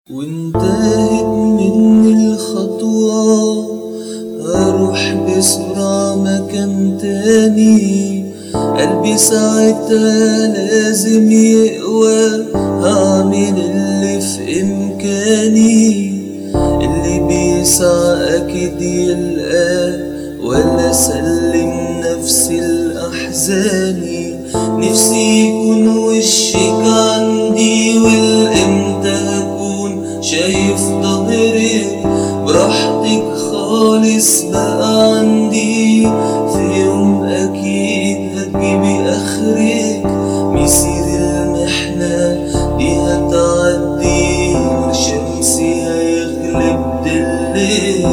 وانتهت مني الخطوة هروح بسرعة مكان تاني قلبي ساعتها لازم يقوى هعمل اللي في إمكاني اللي بيسعى أكيد يلقاه ولا سلم نفسي لأحزاني نفسي يكون وشك عندي والإمتى هكون شايف ظهرك براحتك خالص بقى عندي في يوم أكيد هتجيبي آخرك مسير المحنة دي هتعدي وشمسي هيغلب دلك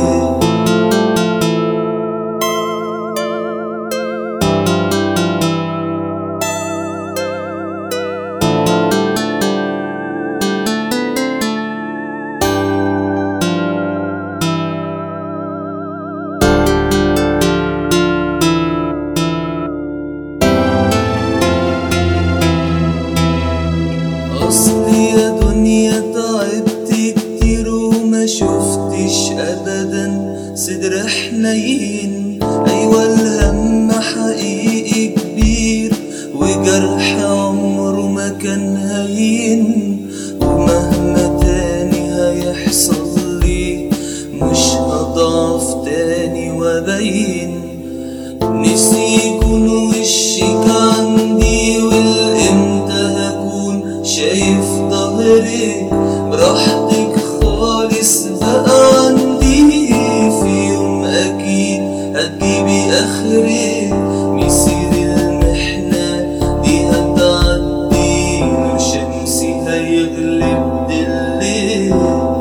أصلي يا دنيا تعبت كتير وما شفتش أبدا صدر حنين أيوة الهم حقيقي كبير وجرح عمره ما كان هين ومهما تاني هيحصل لي مش هضعف تاني وابين نفسي يكون وشك عندي والامتى هكون شايف ظهرك براحتك خالص بقى عندي في يوم اكيد هتجيبي اخرك مسير المحنة دي هتعدي نور شمسي هيغلب دلك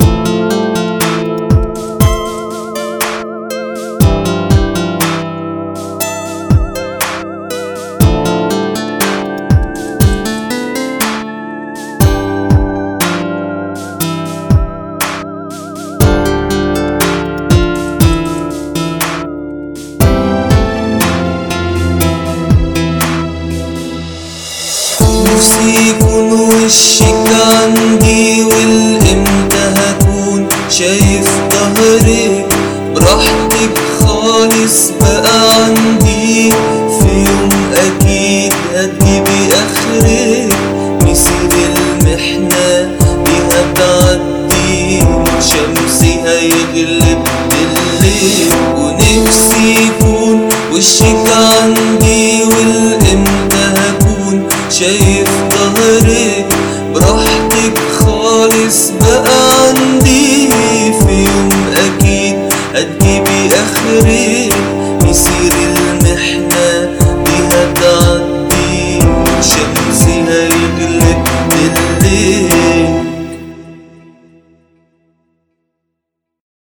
نفسي يكون وشك عندي والامتى هكون شايف ظهرك براحتك خالص بقى عندي في يوم اكيد هتجيبي اخرك مسير المحنة دي هتعدي شمسي هيغلب الليل ونفسي يكون وشك عندي والامتى هكون شايف